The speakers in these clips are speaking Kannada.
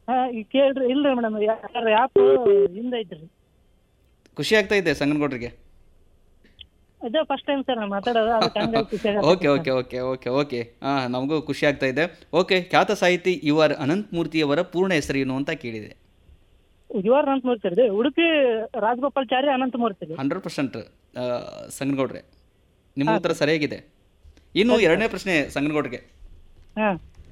ಹಾ ಈಗ ಕೇಳ್ರಿ ಇಲ್ರಿ ಮೇಡಮ್ ಯಾರು ಆ್ಯಪ್ ಹಿಂದ ಐತ್ರಿ ಖುಷಿ ಆಗ್ತಾ ಇದೆ ಸಂಗನಗೌಡ್ರಿಗೆ ಇದೇ ಫಸ್ಟ್ ಟೈಮ್ ಸರ್ ನಾನು ಮಾತಾಡೋದು ಅದಕ್ಕೆ ಹಂಗಾಗಿ ಖುಷಿ ಆಗತ್ತೆ. Okay okay okay okay okay ಹಾಂ ನಮಗೂ ಖುಷಿ ಆಗ್ತಾ ಇದೆ ಓಕೆ ಖ್ಯಾತ ಸಾಹಿತಿ ಯು ಆರ್ ಅನಂತಮೂರ್ತಿಯವರ ಪೂರ್ಣ ಹೆಸರು ಏನು ಅಂತ ಕೇಳಿದೆ ಜವಾಹರ್ ಅನಂತಮೂರ್ತಿ ರೀ ಉಡುಪಿ ರಾಜಗೋಪಾಲ್ಚಾರಿ ಅನಂತಮೂರ್ತಿ ರೀ ಹಂಡ್ರೆಡ್ ಪರ್ಸೆಂಟ್ ಸಂಗನಗೌಡ್ರೆ ನಿಮ್ಮ ಉತ್ತರ ಸರಿಯಾಗಿದೆ ಇನ್ನು ಎರಡನೇ ಪ್ರಶ್ನೆ ಸಂಗನಗೌಡ್ರಿಗೆ ಹಾ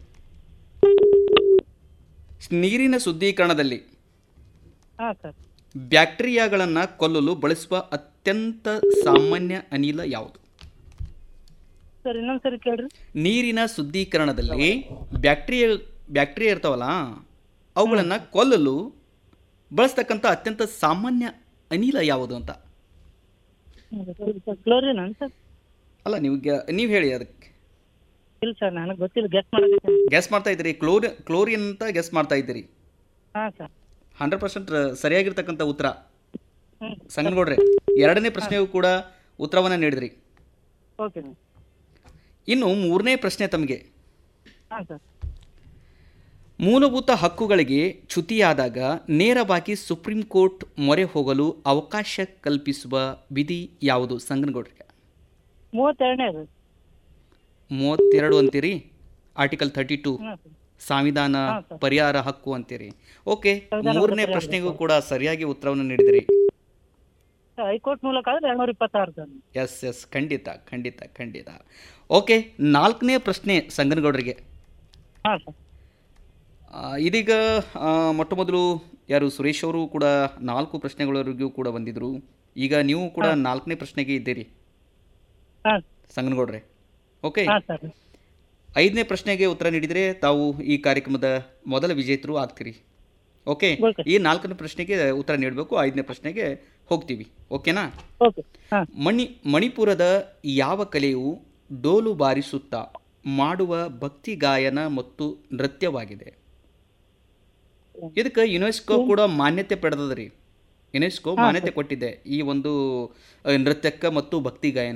ನೀರಿನ ಶುದ್ಧೀಕರಣದಲ್ಲಿ ಹಾ ಸರ್ ಬ್ಯಾಕ್ಟೀರಿಯಾಗಳನ್ನು ಕೊಲ್ಲಲು ಬಳಸುವ ಅತ್ಯಂತ ಸಾಮಾನ್ಯ ಅನಿಲ ಯಾವುದು ಸರ್ ಇನ್ನೊಂದ್ಸರಿ ಕೇಳ್ರಿ ನೀರಿನ ಶುದ್ಧೀಕರಣದಲ್ಲಿ ಬ್ಯಾಕ್ಟೀರಿಯಾ ಬ್ಯಾಕ್ಟೀರಿಯಾ ಇರ್ತಾವಲ್ಲ ಅವುಗಳನ್ನು ಕೊಲ್ಲಲು ಬಳಸ್ತಕ್ಕಂಥ ಅತ್ಯಂತ ಸಾಮಾನ್ಯ ಅನಿಲ ಯಾವುದು ಅಂತ ಕ್ಲೋರಿನ್ ಅಂತ ಸರ್ ಅಲ್ಲ ನೀವು ಗ್ಯಾ- ನೀವು ಹೇಳಿ ಅದಕ್ಕೆ ಇಲ್ಲ ಸರ್ ನನಗೆ ಗೊತ್ತಿಲ್ಲ ಗೆಸ್ ಮಾಡೋದಕ್ಕೆ ಗೆಸ್ ಮಾಡ್ತಾ ಇದ್ದೀರಿ ಕ್ಲೋರಿ ಕ್ಲೋರಿನ್ ಅಂತ ಗೆಸ್ ಮಾಡ್ತಾ ಇದ್ದೀರಿ ಹಾ ಸರ್ ಹಂಡ್ರೆಡ್ ಪರ್ಸೆಂಟ್ ಸರಿಯಾಗಿರ್ತಕ್ಕಂಥ ಉತ್ತರ ಹ್ಮ್ ಸಂಗನಗೌಡ್ರೆ ಎರಡನೇ ಪ್ರಶ್ನೆಯೂ ಕೂಡ ಉತ್ತರವನ್ನು ನೀಡಿದ್ರಿ ಓಕೆ ಇನ್ನು ಮೂರನೇ ಪ್ರಶ್ನೆ ತಮಗೆ ಹಾ ಸರ್ ಮೂಲಭೂತ ಹಕ್ಕುಗಳಿಗೆ ಚ್ಯುತಿಯಾದಾಗ ನೇರವಾಗಿ ಸುಪ್ರೀಂ ಕೋರ್ಟ್ ಮೊರೆ ಹೋಗಲು ಅವಕಾಶ ಕಲ್ಪಿಸುವ ವಿಧಿ ಯಾವುದು ಸಂಗನಗೌಡ್ರಿಗೆ ಮೂವತ್ತೆರಡನೇದು ಮೂವತ್ತೆರಡು ಅಂತೀರಿ ಆರ್ಟಿಕಲ್ ತರ್ಟಿ ಟು ಹಾ ಸರ್ ಸಂವಿಧಾನ ಹಾ, ಸರ್. ಪರಿಹಾರ ಹಕ್ಕು ಅಂತೀರಿ ಓಕೆ ಸಂವಿಧಾನದ ಮೂರನೇ ಪರಿಹಾರ ಪ್ರಶ್ನೆಗೂ ಕೂಡ ಸರಿಯಾಗಿ ಉತ್ತರವನ್ನು ನೀಡಿದಿರಿ ಸರ್, ಹೈಕೋರ್ಟ್ ಮೂಲಕ ಆದ್ರೆ ಎರಡ್ನೂರ ಇಪ್ಪತ್ತಾರು ಸರ್ ಎಸ್ ಎಸ್ ಖಂಡಿತ ಖಂಡಿತ ಖಂಡಿತ ಓಕೆ ನಾಲ್ಕನೇ ಪ್ರಶ್ನೆ ಸಂಗನಗೌಡರಿಗೆ ಹಾ ಸರ್ ಆ, ಇದೀಗ ಆ, ಮೊಟ್ಟ ಮೊದಲು ಯಾರು ಸುರೇಶ್ ಅವರು ಕೂಡ ನಾಲ್ಕು ಪ್ರಶ್ನೆಗಳವರೆಗೂ ಕೂಡ ಬಂದಿದ್ರು ಈಗ ನೀವು ಕೂಡ ನಾಲ್ಕನೇ ಪ್ರಶ್ನೆಗೆ ಇದ್ದೀರಿ ಹಾ ಸಂಗನಗೌಡ್ರೆ ಓಕೆ ಹಾ ಸರ್ ಐದನೇ ಪ್ರಶ್ನೆಗೆ ಉತ್ತರ ನೀಡಿದರೆ ತಾವು ಈ ಕಾರ್ಯಕ್ರಮದ ಮೊದಲ ವಿಜೇತರು ಆಗ್ತೀರಿ ಓಕೆ Okay. ಈ ನಾಲ್ಕನೇ ಪ್ರಶ್ನೆಗೆ ಉತ್ತರ ನೀಡಬೇಕು ಐದನೇ ಪ್ರಶ್ನೆಗೆ ಹೋಗ್ತೀವಿ ಓಕೆನಾ ಓಕೆ ಹಾ ಮಣಿ ಮಣಿಪುರದ ಯಾವ ಕಲೆಯು ಡೋಲು ಬಾರಿಸುತ್ತಾ ಮಾಡುವ ಭಕ್ತಿ ಗಾಯನ ಮತ್ತು ನೃತ್ಯವಾಗಿದೆ ಇದಕ್ಕೆ ಯುನೆಸ್ಕೋ ಕೂಡ ಮಾನ್ಯತೆ ಪಡೆದದ್ರಿ ಯುನೆಸ್ಕೋ ಮಾನ್ಯತೆ ಕೊಟ್ಟಿದೆ ಈ ಒಂದು ಆ, ನೃತ್ಯಕ್ಕೆ ಮತ್ತು ಭಕ್ತಿ ಗಾಯನ